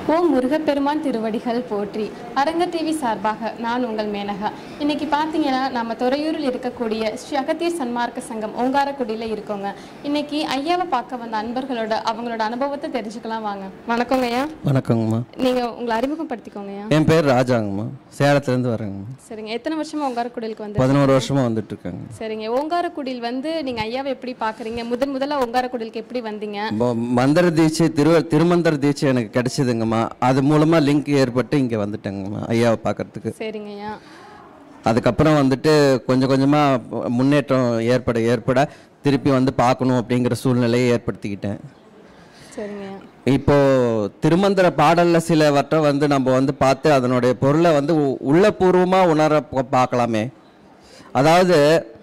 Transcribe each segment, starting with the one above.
ஓம் முருகப்பெருமான் திருவடிகள் போற்றி அரங்க டிவி சார்பாக நான் உங்கள் மேனகா இன்னைக்கு பார்த்தீங்கன்னா நம்ம துறையூரில் இருக்கக்கூடிய ஸ்ரீ அகத்தியர் சன்மார்க்க சங்கம் ஓங்காரக்குடியில் இருக்கோங்க இன்னைக்கு ஐயாவை பார்க்க வந்த அன்பர்களோட அவங்களோட அனுபவத்தை தெரிஞ்சுக்கலாம் வாங்க வணக்கங்க ஐயா வணக்கங்கம்மா நீங்கள் உங்களை அறிமுகப்படுத்திக்கோங்க ஐயா என் பேர் ராஜாங்கம்மா சேலத்துலேருந்து வரேங்கம்மா சரிங்க எத்தனை வருஷமா ஓங்காரக்குடிலுக்கு வந்து பதினோரு வருஷமாக வந்துட்டு இருக்காங்க சரிங்க ஓங்காரக்குடியில் வந்து நீங்கள் ஐயாவை எப்படி பார்க்குறீங்க முதன் முதல்ல ஓங்காரக்குடிலுக்கு எப்படி வந்தீங்க ம- மந்திர தீட்சை திரு திருமந்திர தீட்சை எனக்கு கிடைச்சதுங்கம்மா அது மூலமாக லிங்க் ஏற்பட்டு இங்கே வந்துட்டேங்கம்மா ஐயாவை பார்க்கறதுக்கு சரிங்க ஐயா அதுக்கப்புறம் வந்துட்டு கொஞ்சம் கொஞ்சமாக முன்னேற்றம் ஏற்பட ஏற்பட திருப்பி வந்து பார்க்கணும் அப்படிங்கிற சூழ்நிலையை ஏற்படுத்திக்கிட்டேன் சரிங்க ஐயா இப்போ திருமந்திர பாடல்ல சில வட்டம் வந்து நம்ம வந்து பார்த்து அதனுடைய பொருளை வந்து உ- உள்ளபூர்வமா உணர ப- பார்க்கலாமே அதாவது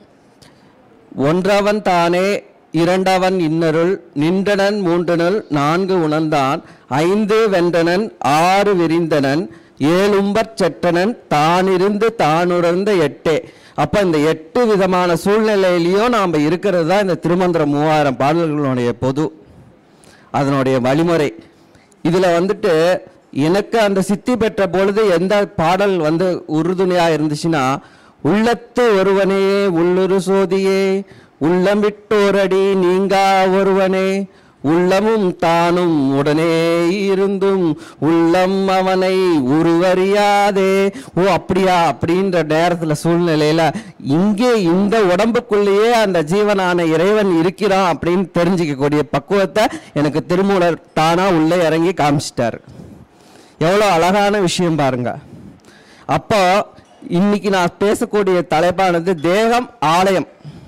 ஒன்றவன் தானே இரண்டவன் இன்னருள் நின்றனன் மூன்றனள் நான்கு உணர்ந்தான் ஐந்து வென்றனன் ஆறு விரிந்தனன் ஏழும்பற் செட்டனன் தானிருந்து தானுணர்ந்த எட்டே அப்ப இந்த எட்டு விதமான சூழ்நிலையிலையும் நாம் இருக்கிறது தான் இந்த திருமந்திர மூவாயிரம் பாடல்களுடைய பொது அதனுடைய வழிமுறை இதில் வந்துட்டு எனக்கு அந்த சித்தி பெற்ற பொழுது எந்த பாடல் வந்து உறுதுணையாக இருந்துச்சுன்னா உள்ளத்து ஒருவனே உள்ளுரு சோதியே உள்ளம் விட்டோரடி நீங்கா ஒருவனே உள்ளமும் தானும் உடனே இருந்தும் உள்ளம் அவனை உருவறியாதே ஓ அப்படியா அப்படின்ற நேரத்துல சூழ்நிலையில இங்கே இந்த உடம்புக்குள்ளேயே அந்த ஜீவனான இறைவன் இருக்கிறான் அப்படின்னு தெரிஞ்சுக்கக்கூடிய பக்குவத்தை எனக்கு திருமூலர் தானா உள்ளே இறங்கி காமிச்சிட்டாரு எவ்வளோ அழகான விஷயம் பாருங்க அப்போ இன்னைக்கு நான் பேசக்கூடிய தலைப்பானது தேகம் ஆலயம்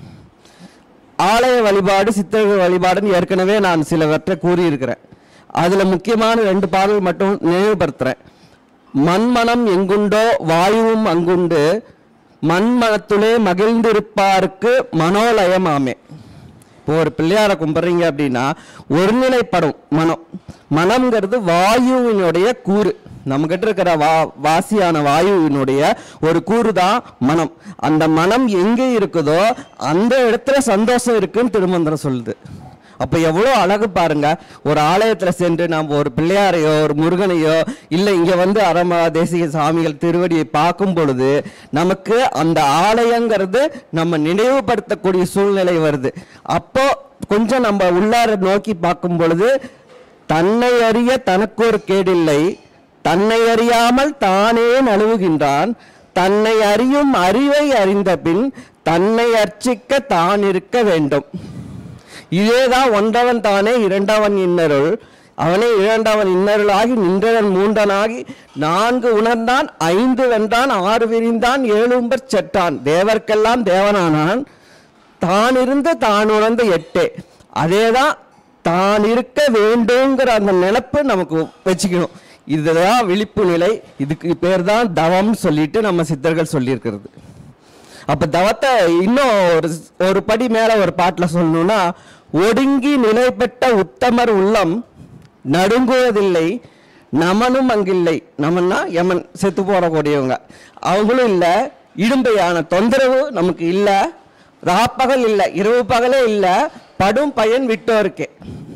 ஆலய வழிபாடு சித்தர்கள் வழிபாடுன்னு ஏற்கனவே நான் சிலவற்றை கூறியிருக்கிறேன் அதில் முக்கியமான ரெண்டு பாடல் மட்டும் நினைவுபடுத்துகிறேன் மண்மனம் எங்குண்டோ வாயுவும் அங்குண்டு மண்மனத்துளே மகிழ்ந்திருப்பாருக்கு மனோலயமாமே இப்போ ஒரு பிள்ளையாரை கும்பிட்றீங்க அப்படின்னா ஒருநிலைப்படும் மனம் மனம்ங்கிறது வாயுவினுடைய கூறு நம்மகிட்ட இருக்கிற வா வாசியான வாயுவினுடைய ஒரு கூறு தான் மனம் அந்த மனம் எங்கே இருக்குதோ அந்த இடத்துல சந்தோஷம் இருக்குன்னு திருமந்திரம் சொல்லுது அப்போ எவ்வளோ அழகு பாருங்க ஒரு ஆலயத்தில் சென்று நாம் ஒரு பிள்ளையாரையோ ஒரு முருகனையோ இல்லை இங்கே வந்து அரம தேசிக சாமிகள் திருவடியை பார்க்கும் பொழுது நமக்கு அந்த ஆலயங்கிறது நம்ம நினைவுபடுத்தக்கூடிய சூழ்நிலை வருது அப்போ கொஞ்சம் நம்ம உள்ளார நோக்கி பார்க்கும் பொழுது தன்னை அறிய தனக்கு ஒரு கேடில்லை தன்னை அறியாமல் தானே நழுவுகின்றான் தன்னை அறியும் அறிவை அறிந்த பின் தன்னை அர்ச்சிக்க தான் இருக்க வேண்டும் இதேதான் ஒன்றவன் தானே இரண்டவன் இன்னருள் அவனே இரண்டவன் இன்னருளாகி நின்றவன் மூன்றனாகி நான்கு உணர்ந்தான் ஐந்து வென்றான் ஆறு விரிந்தான் ஏழும்பர் செட்டான் தேவர்க்கெல்லாம் தேவனானான் தான் இருந்து தான் உணர்ந்த எட்டே அதேதான் தான் இருக்க வேண்டுங்கிற அந்த நினப்பு நமக்கு வச்சுக்கணும் இதுதான் விழிப்பு நிலை இதுக்கு பேர் தான் தவம்னு சொல்லிட்டு நம்ம சித்தர்கள் சொல்லியிருக்கிறது அப்ப தவத்தை இன்னும் ஒரு ஒரு படி மேல ஒரு பாட்டுல சொல்லணும்னா ஒடுங்கி நிலை பெற்ற உத்தமர் உள்ளம் நடுங்குவதில்லை நமனும் அங்கில்லை நமன்னா யமன் செத்து போடக்கூடியவங்க அவங்களும் இல்லை இடும்பையான தொந்தரவு நமக்கு இல்லை ராப்பகல் இல்லை இரவு பகலே இல்லை படும் பயன் விட்டோருக்கே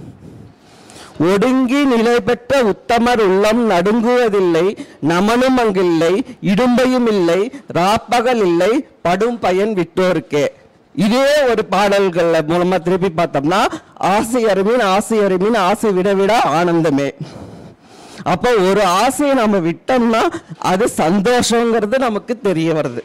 ஒடுங்கி நிலை பெற்ற உத்தமர் உள்ளம் நடுங்குவதில்லை நமனும் அங்கில்லை இடும்பையும் இல்லை ராப்பகல் இல்லை படும் பயன் விட்டோருக்கே இதே ஒரு பாடல்கள் மூலமா திருப்பி பார்த்தோம்னா ஆசை அருமின் ஆசை அருமின் ஆசை விட விட ஆனந்தமே அப்போ ஒரு ஆசையை நம்ம விட்டோம்னா அது சந்தோஷங்கிறது நமக்கு தெரிய வருது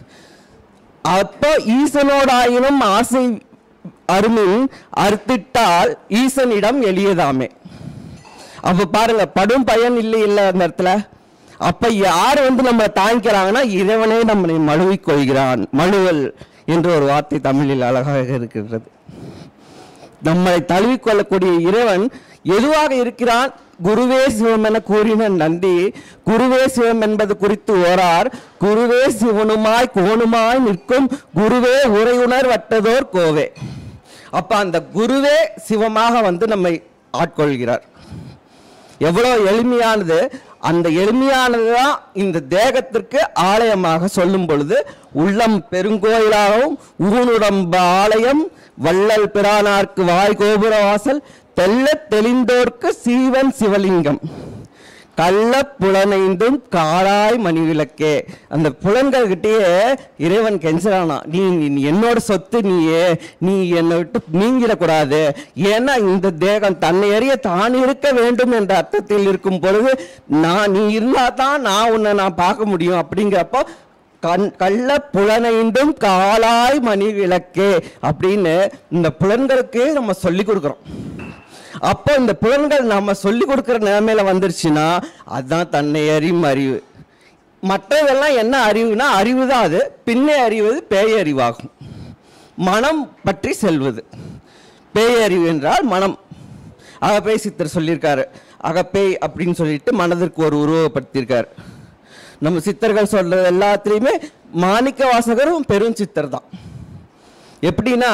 அப்போ ஈசனோடாயினும் ஆசை அருமின் அறுத்திட்டால் ஈசனிடம் எளியதாமே அப்ப பாருங்க படும் பயன் இல்லை இல்ல அந்த இடத்துல அப்ப யார் வந்து நம்ம தாங்கிக்கிறாங்கன்னா இறைவனே நம்மளை மழுவிக் கொள்கிறான் மழுவல் என்று ஒரு வார்த்தை தமிழில் அழகாக இருக்கின்றது நம்மளை தழுவிக்கொள்ளக்கூடிய இறைவன் எதுவாக இருக்கிறான் குருவே சிவம் என கூறின நந்தி குருவே சிவம் என்பது குறித்து ஓரார் குருவே சிவனுமாய் கோணுமாய் நிற்கும் குருவே உரையுணர் வட்டதோர் கோவே அப்ப அந்த குருவே சிவமாக வந்து நம்மை ஆட்கொள்கிறார் எவ்வளோ எளிமையானது அந்த எளிமையானது தான் இந்த தேகத்திற்கு ஆலயமாக சொல்லும் பொழுது உள்ளம் பெருங்கோயிலாகவும் ஊனுடம்ப ஆலயம் வள்ளல் பிரானார்க்கு வாய் கோபுர வாசல் தெள்ளத் தெளிந்தோர்க்கு சீவன் சிவலிங்கம் கள்ள புலனைந்தும் காளாய் மணி விளக்கே அந்த புலன்கள்கிட்டயே இறைவன் கெஞ்சறானா நீ நீ என்னோட சொத்து நீயே நீ என்னை விட்டு நீங்கிடக்கூடாது ஏன்னா இந்த தேகம் தன்னை அறிய தான் இருக்க வேண்டும் என்ற அர்த்தத்தில் இருக்கும் பொழுது நான் நீ இருந்தா தான் நான் உன்னை நான் பார்க்க முடியும் அப்படிங்கிறப்போ கண் கள்ள புலனைந்தும் காலாய் மணி விளக்கே அப்படின்னு இந்த புலன்களுக்கு நம்ம சொல்லி கொடுக்குறோம் அப்போ இந்த புலன்கள் நம்ம சொல்லி கொடுக்குற நிலைமையில வந்துருச்சுன்னா அதுதான் தன்னை அறியும் அறிவு மற்றதெல்லாம் என்ன அறிவுனா அறிவு தான் அது பின்னே அறிவது பேயறிவாகும் மனம் பற்றி செல்வது பேயறிவு என்றால் மனம் அகப்பேய் சித்தர் சொல்லியிருக்காரு அகப்பேய் அப்படின்னு சொல்லிட்டு மனதிற்கு ஒரு உருவப்படுத்தியிருக்காரு நம்ம சித்தர்கள் சொல்றது எல்லாத்துலேயுமே மாணிக்க வாசகரும் பெரும் சித்தர் தான் எப்படின்னா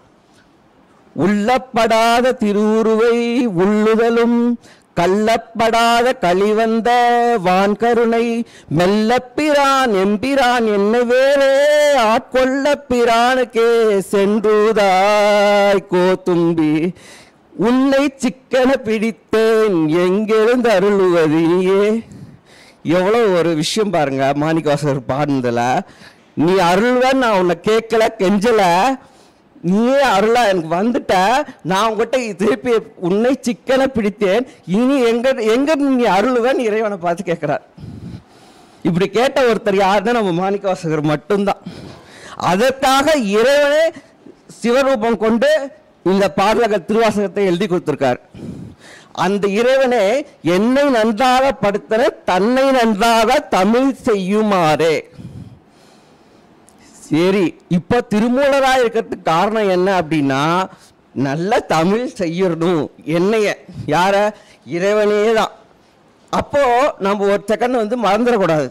உள்ளப்படாத திருவுருவை உள்ளுதலும் கள்ளப்படாத கழிவந்த வான்கருணை மெல்லப்பிரான் எம்பிரான் என்ன வேறே ஆட்கொள்ள பிரானுக்கே சென்றுதாய் கோத்தும்பி உன்னை சிக்கன பிடித்தேன் எங்கிருந்து அருளுவது நீயே எவ்வளோ ஒரு விஷயம் பாருங்க மாணிக்கவாசகர் பாடினதுல நீ அருள்வன் நான் உன்னை கேட்கல கெஞ்சல நீயே அருளா எனக்கு வந்துட்ட நான் உங்ககிட்ட திருப்பி உன்னை சிக்கன பிடித்தேன் இனி எங்க எங்க நீ அருள்வன் இறைவனை பார்த்து கேட்கிறார் இப்படி கேட்ட ஒருத்தர் யாருன்னா நம்ம மாணிக்கவாசகர் மட்டும்தான் அதற்காக இறைவனே சிவரூபம் கொண்டு இந்த பாடலக திருவாசகத்தை எழுதி கொடுத்திருக்கார் அந்த இறைவனே என்னை நன்றாக படுத்தன தன்னை நன்றாக தமிழ் செய்யுமாறே சரி இப்போ திருமூலராக இருக்கிறதுக்கு காரணம் என்ன அப்படின்னா நல்ல தமிழ் செய்யணும் என்னைய யார இறைவனே தான் அப்போ நம்ம ஒரு செகண்ட் வந்து மறந்துடக்கூடாது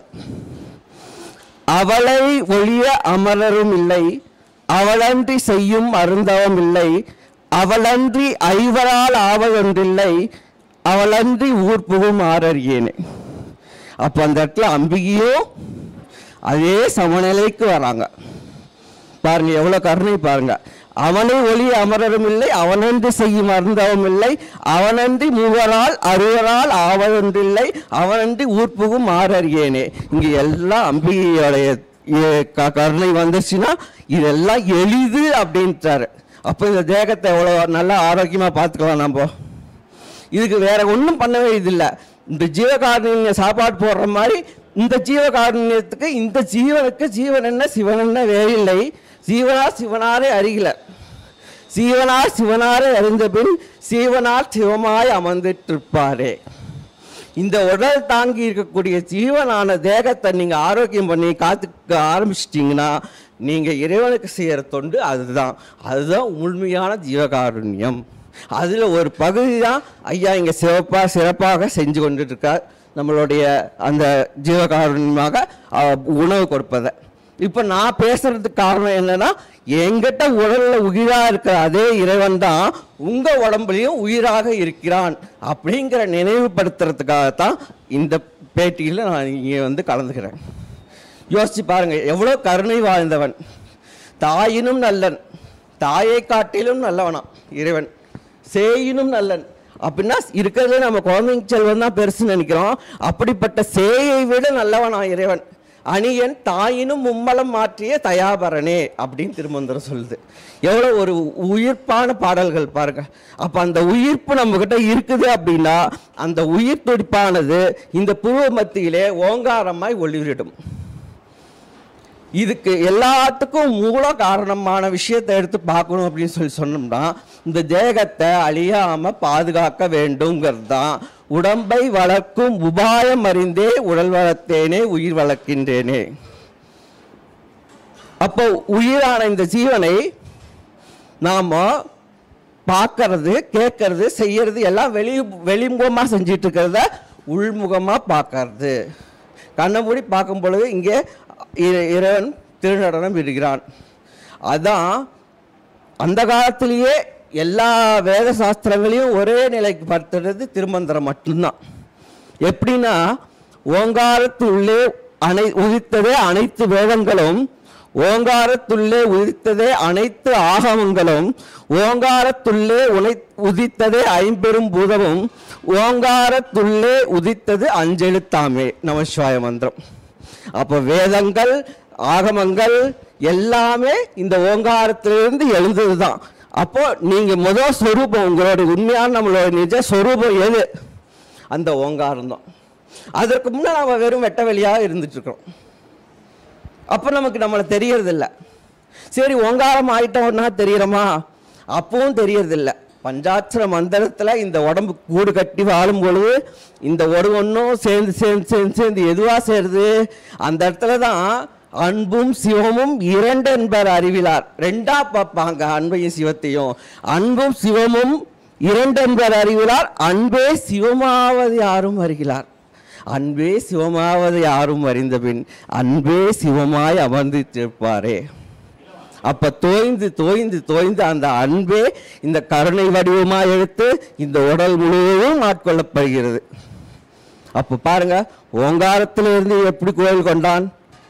அவளை ஒழிய அமரரும் இல்லை அவளன்றி செய்யும் அருந்தவம் இல்லை அவளன்றி ஐவரால் ஆவதொன்றில்லை அவளன்றி ஊர் புகும் ஆரறியேனே அப்போ அந்த இடத்துல அம்பிகையும் அதே சமநிலைக்கு வராங்க பாருங்க எவ்வளவு கருணை பாருங்க அவனை ஒளி அமரரும் இல்லை அவனன்றி செய்யும் அருந்தவம் இல்லை அவனன்றி மூவரால் அறுவரால் ஆவதொன்றில்லை அவனன்றி ஊர்ப்புகும் ஆரறியேனே இங்க எல்லாம் அம்பிகையோடைய எ- க- கருணை வந்துச்சுன்னா இதெல்லாம் எளிது அப்படின்ட்டாரு அப்போ இந்த தேகத்தை எவ்வளோ நல்லா ஆரோக்கியமா பார்த்துக்கலாம் நம்ம இதுக்கு வேற ஒன்றும் பண்ணவே இதில்லை இந்த ஜீவகாருண்ய சாப்பாடு போடுற மாதிரி இந்த ஜீவகாருண்யத்துக்கு இந்த ஜீவனுக்கு ஜீவன் என்ன சிவன் என்ன வேறில்லை ஜீவனா சிவனாரே அறியல சீவனார் சிவனாரை அறிந்த பின் சீவனார் சிவமாய் அமர்ந்துட்டிருப்பாரே இந்த உடல் தாங்கி இருக்கக்கூடிய ஜீவனான தேகத்தை நீங்க ஆரோக்கியம் பண்ணி காத்துக்க ஆரம்பிச்சிட்டிங்கன்னா நீங்க இறைவனுக்கு செய்யற தொண்டு அதுதான் அதுதான் உண்மையான ஜீவகாருண்யம் அதுல ஒரு பகுதி தான் ஐயா இங்க சிறப்பா சிறப்பாக செஞ்சு கொண்டுட்டு இருக்கார் நம்மளுடைய அந்த ஜீவகாருண்யமாக அஹ், உணவு கொடுப்பதை இப்போ நான் பேசுறதுக்கு காரணம் என்னன்னா என்கிட்ட உடல்ல உயிரா இருக்கிற அதே இறைவன் தான் உங்க உடம்புலையும் உயிராக இருக்கிறான் அப்படிங்கிற நினைவுபடுத்துறதுக்காகத்தான் இந்த பேட்டியில் நான் இங்கே வந்து கலந்துக்கிறேன் யோசிச்சு பாருங்க எவ்வளோ கருணை வாழ்ந்தவன் தாயினும் நல்லன் தாயை காட்டிலும் நல்லவனாம் இறைவன் சேயினும் நல்லன் அப்படின்னா இருக்கிறதுல நம்ம குழந்தைங்க செல்வம் தான் பெருசுன்னு நினைக்கிறோம் அப்படிப்பட்ட சேயை விட நல்லவனா இறைவன் அணியன் தாயினும் மும்மலம் மாற்றிய தயாபரனே அப்படின்னு திருமந்திரம் சொல்லுது எவ்வளோ ஒரு உயிர்ப்பான பாடல்கள் பாருங்க அப்போ அந்த உயிர்ப்பு நம்மக்கிட்ட இருக்குது அப்படின்னா அந்த உயிர் துடிப்பானது இந்த புருவ மத்தியிலே ஓங்காரமாய் ஒளிவிடும் இதுக்கு எல்லாத்துக்கும் மூல காரணமான விஷயத்தை எடுத்து பார்க்கணும் அப்படின்னு சொல்லி சொன்னோம்னா இந்த தேகத்தை அழியாம பாதுகாக்க வேண்டுங்கிறது தான் உடம்பை வளர்க்கும் உபாயம் அறிந்தே உடல் வளர்த்தேனே உயிர் வளர்க்கின்றேனே அப்போ உயிரான இந்த ஜீவனை நாம பார்க்கறது கேட்கறது செய்யறது எல்லாம் வெளி வெளிமுகமாக செஞ்சிட்டு இருக்கிறத உள்முகமாக பார்க்கறது கண்ணை மூடி பார்க்கும் பொழுது இங்கே இறை- இறைவன் திருநடனம் விடுகிறான் அதான் அந்த காலத்திலேயே எல்லா வேத சாஸ்திரங்களையும் ஒரே நிலைக்கு படுத்துறது திருமந்திரம் மட்டும்தான் எப்படின்னா ஓங்காரத்துள்ளே அனை உதித்ததே அனைத்து வேதங்களும் ஓங்காரத்துள்ளே உதித்ததே அனைத்து ஆகமங்களும் ஓங்காரத்துள்ளே உனை உதித்ததே ஐம்பெரும் பூதமும் ஓங்காரத்துள்ளே உதித்தது அஞ்செழுத்தாமே நமசிவாய மந்திரம் அப்போ வேதங்கள் ஆகமங்கள் எல்லாமே இந்த ஓங்காரத்திலிருந்து எழுந்தது தான் அப்போ நீங்க முதல் சொரூபம் உங்களோட உண்மையான நம்மளோட நிஜ சொரூபம் எது அந்த ஓங்காரம் தான் அதற்கு முன்னே நம்ம வெறும் வெட்ட வெளியாக இருந்துட்டு இருக்கிறோம் அப்போ நமக்கு நம்மளை தெரியறதில்ல சரி ஓங்காரம் ஆயிட்டோம்னா தெரியறோமா அப்பவும் தெரியறதில்ல பஞ்சாட்சர மந்திரத்தில் இந்த உடம்பு கூடு கட்டி வாழும் பொழுது இந்த உடம்பு ஒன்றும் சேர்ந்து சேர்ந்து சேர்ந்து சேர்ந்து எதுவாக சேருது அந்த இடத்துல தான் அன்பும் சிவமும் இரண்டு என்பர் அறிவிலார் ரெண்டா பார்ப்பாங்க அன்பையும் சிவத்தையும் அன்பும் சிவமும் இரண்டு என்பர் அறிவிலார் அன்பே சிவமாவது யாரும் அறிகிறார் அன்பே சிவமாவது யாரும் அறிந்த பின் அன்பே சிவமாய் அமர்ந்திருப்பாரே அப்ப தோய்ந்து தோய்ந்து தோய்ந்து அந்த அன்பே இந்த கருணை வடிவமாக எடுத்து இந்த உடல் முழுவதும் ஆட்கொள்ளப்படுகிறது அப்ப பாருங்க ஓங்காரத்திலிருந்து எப்படி கோயில் கொண்டான்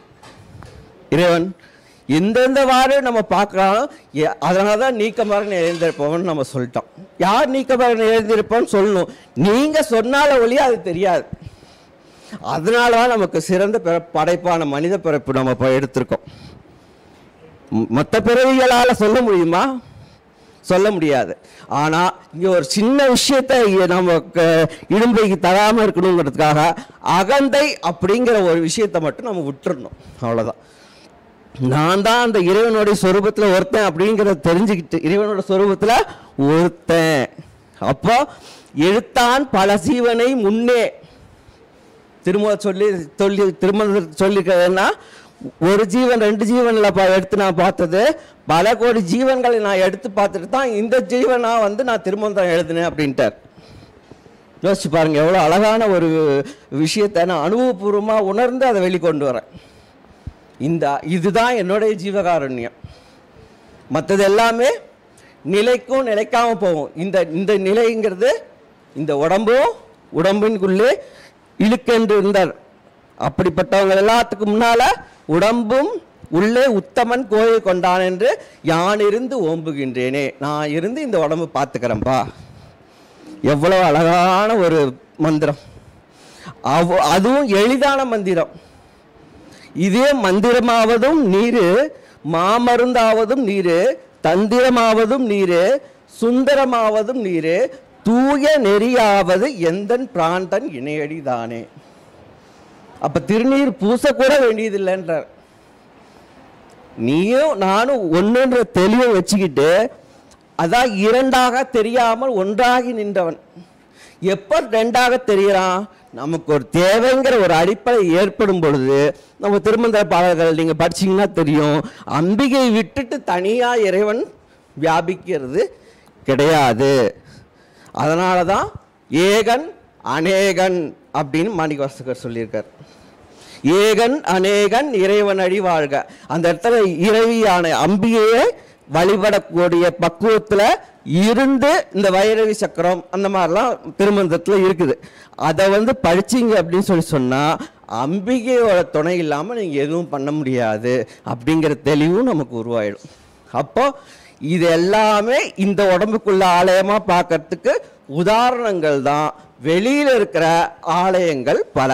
இறைவன் எந்தெந்தவாறு நம்ம பார்க்கலாம் எ- அதனால தான் நீக்கமரன் எழுந்திருப்போம்னு நம்ம சொல்லிட்டோம் யார் நீக்கமரன் எழுந்திருப்போம்னு சொல்லணும் நீங்க சொன்னால ஒளி அது தெரியாது அதனால தான் நமக்கு சிறந்த பிற படைப்பான மனித பிறப்பு நம்ம இப்போ எடுத்திருக்கோம் மற்ற பிறவிகளால் சொல்ல முடியுமா சொல்ல முடியாது ஆனால் இங்கே ஒரு சின்ன விஷயத்தை இங்க நமக்கு இடும்பைக்கு தராமல் இருக்கணுங்கிறதுக்காக அகந்தை அப்படிங்கிற ஒரு விஷயத்தை மட்டும் நம்ம விட்டுறணும் அவ்வளோதான் நான் தான் அந்த இறைவனுடைய சொரூபத்தில் ஒருத்தன் அப்படிங்கிறத தெரிஞ்சுக்கிட்டு இறைவனோட சொரூபத்தில் ஒருத்தன் அப்போ எழுத்தான் பல சீவனை முன்னே திரும்ப சொல்லி சொல்லி திரும்ப சொல்லிக்கிறதுன்னா ஒரு ஜீவன் ரெண்டு ஜீவன்ல பா எடுத்து நான் பார்த்தது பல கோடி ஜீவன்களை நான் எடுத்து பார்த்துட்டு தான் இந்த ஜீவனா வந்து நான் திருமந்தம் எழுதினேன் அப்படின்ட்டார் யோசிச்சு பாருங்க எவ்வளோ அழகான ஒரு விஷயத்தை நான் அனுபவபூர்வமாக உணர்ந்து அதை வெளிக்கொண்டு வரேன் இந்த இதுதான் என்னுடைய ஜீவகாருண்யம் மற்றது எல்லாமே நிலைக்கும் நிலைக்காம போகும் இந்த இந்த நிலைங்கிறது இந்த உடம்பும் உடம்பின்குள்ளே இழுக்கென்று இருந்தார் அப்படிப்பட்டவங்க எல்லாத்துக்கும் முன்னால உடம்பும் உள்ளே உத்தமன் கோயில் கொண்டான் என்று யான் இருந்து ஓம்புகின்றேனே நான் இருந்து இந்த உடம்பு பார்த்துக்கிறேன்பா எவ்வளவு அழகான ஒரு மந்திரம் அவ் அதுவும் எளிதான மந்திரம் இதே மந்திரமாவதும் நீரு மாமருந்தாவதும் நீரு தந்திரமாவதும் நீரு சுந்தரமாவதும் நீரு தூய நெறியாவது எந்தன் பிராந்தன் இணையடிதானே அப்ப திருநீர் பூசக்கூட வேண்டியதில்லைன்றார் நீயும் நானும் ஒன்றுன்ற தெளிவை வச்சுக்கிட்டு அதான் இரண்டாக தெரியாமல் ஒன்றாகி நின்றவன் எப்போ ரெண்டாக தெரியறான் நமக்கு ஒரு தேவைங்கிற ஒரு அடிப்படை ஏற்படும் பொழுது நம்ம திருமந்திர பாடல்கள் நீங்கள் படிச்சீங்கன்னா தெரியும் அம்பிகை விட்டுட்டு தனியாக இறைவன் வியாபிக்கிறது கிடையாது அதனால தான் ஏகன் அநேகன் அப்படின்னு மாணிக்கவாசகர் சொல்லியிருக்கார் ஏகன் அநேகன் இறைவன் அடி வாழ்க அந்த இடத்துல இறைவியான அம்பிகையை வழிபடக்கூடிய பக்குவத்தில் இருந்து இந்த வைரவி சக்கரம் அந்த மாதிரிலாம் திருமந்தத்தில் இருக்குது அதை வந்து படிச்சீங்க அப்படின்னு சொல்லி சொன்னால் அம்பிகையோட துணை இல்லாமல் நீங்கள் எதுவும் பண்ண முடியாது அப்படிங்கிற தெளிவும் நமக்கு உருவாயிடும் அப்போ இது எல்லாமே இந்த உடம்புக்குள்ள ஆலயமாக பார்க்கறதுக்கு உதாரணங்கள் தான் வெளியில் இருக்கிற ஆலயங்கள் பல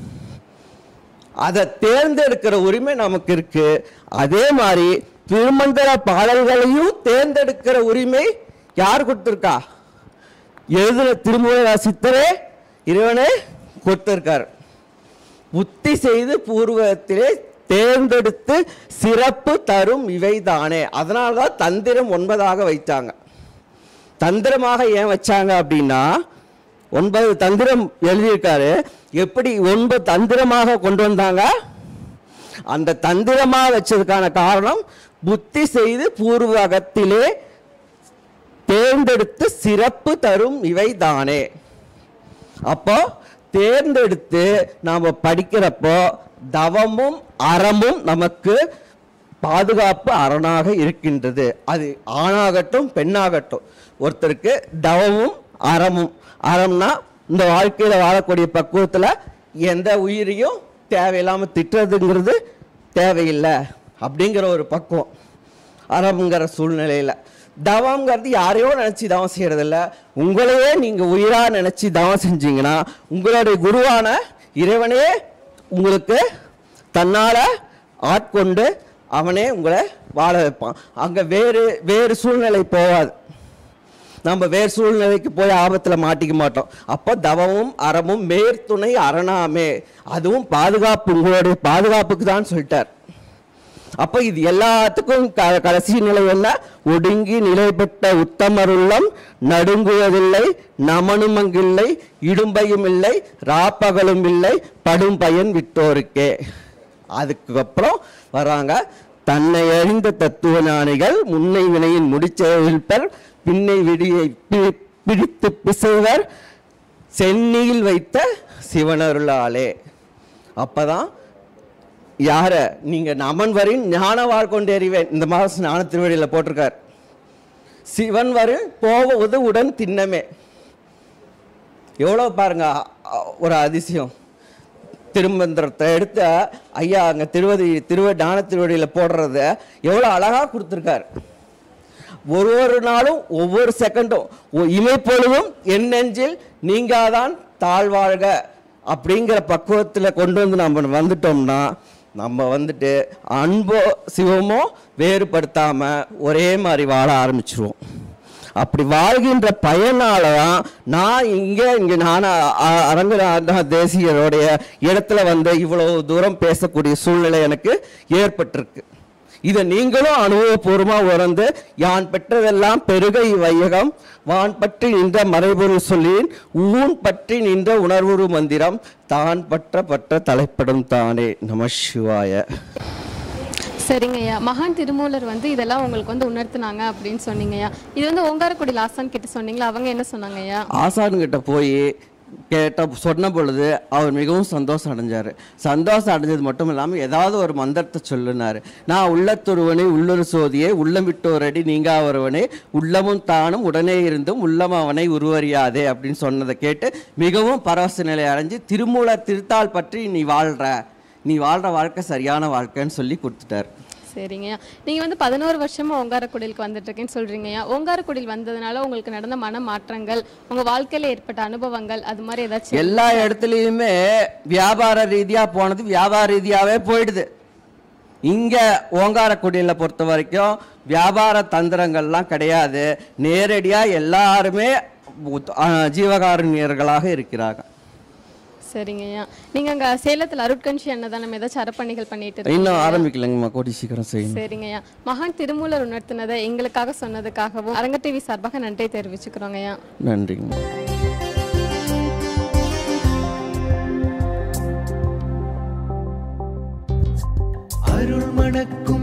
அதை தேர்ந்தெடுக்கிற உரிமை நமக்கு இருக்கு அதே மாதிரி திருமந்திர பாடல்களையும் தேர்ந்தெடுக்கிற உரிமை யார் கொடுத்துருக்கா எழுதுன திருமுக சித்தரே இறைவனே கொடுத்திருக்கார் புத்தி செய்து பூர்வத்திலே தேர்ந்தெடுத்து சிறப்பு தரும் இவைதானே அதனால தான் தந்திரம் ஒன்பதாக வைத்தாங்க தந்திரமாக ஏன் வச்சாங்க அப்படின்னா ஒன்பது தந்திரம் எழுதியிருக்காரு எப்படி ஒன்பது தந்திரமாக கொண்டு வந்தாங்க அந்த தந்திரமாக வச்சதுக்கான காரணம் புத்தி செய்து பூர்வகத்திலே தேர்ந்தெடுத்து சிறப்பு தரும் இவை தானே அப்போ தேர்ந்தெடுத்து நாம் படிக்கிறப்போ தவமும் அறமும் நமக்கு பாதுகாப்பு அரணாக இருக்கின்றது அது ஆணாகட்டும் பெண்ணாகட்டும் ஒருத்தருக்கு தவமும் அறமும் அறம்னா இந்த வாழ்க்கையில் வாழக்கூடிய பக்குவத்தில் எந்த உயிரையும் தேவையில்லாமல் திட்டுறதுங்கிறது தேவையில்லை அப்படிங்கிற ஒரு பக்குவம் அறம்ங்கிற சூழ்நிலையில் தவம்ங்கிறது யாரையோ நினச்சி தவம் செய்யறதில்ல உங்களையே நீங்கள் உயிராக நினச்சி தவம் செஞ்சீங்கன்னா உங்களுடைய குருவான இறைவனே உங்களுக்கு தன்னால் ஆட்கொண்டு அவனே உங்களை வாழ வைப்பான் அங்கே வேறு வேறு சூழ்நிலை போகாது நம்ம வேறு சூழ்நிலைக்கு போய் ஆபத்தில் மாட்டிக்க மாட்டோம் அப்போ தவமும் அறமும் மேற்துணை அரணாமே அதுவும் பாதுகாப்பு உங்களுடைய பாதுகாப்புக்கு தான் சொல்லிட்டார் அப்போ இது எல்லாத்துக்கும் க கடைசி நிலை என்ன ஒடுங்கி நிலை பெற்ற உத்தமருள்ளம் நடுங்குவதில்லை நமனும் அங்கில்லை இடும்பையும் இல்லை ராப்பகலும் இல்லை படும் பயன் விட்டோருக்கே அதுக்கப்புறம் வராங்க தன்னை அறிந்த தத்துவ ஞானிகள் முன்னை வினையின் முடிச்செழிப்பர் பின்னை விடியை பி- பிடித்து பிசைவர் சென்னியில் வைத்த சிவனருளாலே அப்பதான் யார நீங்க நமன் வரின் ஞான வாழ் கொண்டு எறிவேன் இந்த மாதம் ஞான திருவடியில் போட்டிருக்கார் சிவன் வரின் போவது உடன் திண்ணமே எவ்வளோ பாருங்க அ- அ- ஒரு அதிசயம் திருமந்திரத்தை எடுத்து ஐயா அங்கே திருவதி திருவ ஞான திருவடியில் போடுறத எவ்வளோ அழகாக கொடுத்துருக்காரு ஒரு ஒரு நாளும் ஒவ்வொரு செகண்டும் ஒ- இமைப்பொழுதும் என் நெஞ்சில் நீங்காதான் தாழ்வாழ்க அப்படிங்கிற பக்குவத்தில் கொண்டு வந்து நம்ம வந்துட்டோம்னா நம்ம வந்துட்டு அன்போ சிவமோ வேறுபடுத்தாம ஒரே மாதிரி வாழ ஆரம்பிச்சிருவோம் அப்படி வாழ்கின்ற பயனால தான் நான் இங்கே இங்கே நான் அரங்கநாத தேசியருடைய இடத்துல வந்து இவ்வளவு தூரம் பேசக்கூடிய சூழ்நிலை எனக்கு ஏற்பட்டிருக்கு இதை நீங்களும் அனுபவபூர்வமாக உணர்ந்து யான் பெற்றதெல்லாம் பெருகை வையகம் வான் பற்றி நின்ற மறைபொருள் சொல்லின் ஊன் பற்றி நின்ற உணர்வுரு மந்திரம் தான் பற்ற பற்ற தலைப்படும் தானே நம சிவாய சரிங்கய்யா மகான் திருமூலர் வந்து இதெல்லாம் உங்களுக்கு வந்து உணர்த்துனாங்க அப்படின்னு சொன்னீங்கய்யா இது வந்து ஓங்காரக்குடி லாசான் கிட்ட சொன்னீங்களா அவங்க என்ன சொன்னாங்கய்யா ஆசானுங்கிட்ட போய் கேட்ட சொன்ன பொழுது அவர் மிகவும் சந்தோஷம் அடைஞ்சார் சந்தோஷம் அடைஞ்சது மட்டும் இல்லாமல் ஏதாவது ஒரு மந்திரத்தை சொல்லுனார் நான் உள்ளத்தொருவனே உள்ளொரு சோதியே உள்ளம் விட்டோரடி நீங்கா ஒருவனே உள்ளமும் தானும் உடனே இருந்தும் உள்ளம் அவனை உருவறியாதே அப்படின்னு சொன்னதை கேட்டு மிகவும் பரவச நிலை அடைஞ்சு திருமூலர் திருத்தாள் பற்றி நீ வாழ்ற நீ வாழ்ற வாழ்க்கை சரியான வாழ்க்கைன்னு சொல்லி கொடுத்துட்டார் சரிங்கய்யா நீங்க வந்து பதினோரு வருஷமா ஓங்காரக்குடிலுக்கு வந்துட்டு இருக்கேன்னு சொல்றீங்கய்யா ஓங்காரக்குடில் வந்ததுனால உங்களுக்கு நடந்த மன மாற்றங்கள் உங்க வாழ்க்கையில ஏற்பட்ட அனுபவங்கள் அது மாதிரி ஏதாச்சும் எல்லா இடத்துலையுமே வியாபார ரீதியாக போனது வியாபார ரீதியாகவே போயிடுது இங்கே ஓங்காரக்குடியில் பொறுத்த வரைக்கும் வியாபார தந்திரங்கள்லாம் கிடையாது நேரடியாக எல்லாருமே உத்- ஆ, ஜீவகாருண்யர்களாக இருக்கிறாங்க சரிங்கய்யா நீங்க அங்க சேலத்துல அருட்கஞ்சி அன்னதானம் ஏதாச்சும் அறப்பணிகள் பண்ணிட்டு இருக்கீங்க இன்னும் ஆரம்பிக்கலைங்கம்மா கூடி சீக்கிரம் செய்யணும் சரிங்கய்யா மகான் திருமூலர் உணர்த்தினதை எங்களுக்காக சொன்னதுக்காகவும் அரங்க டிவி சார்பாக நன்றி தெரிவிச்சுக்கிறோங்கய்யா நன்றிங்க அருள் மணக்கும்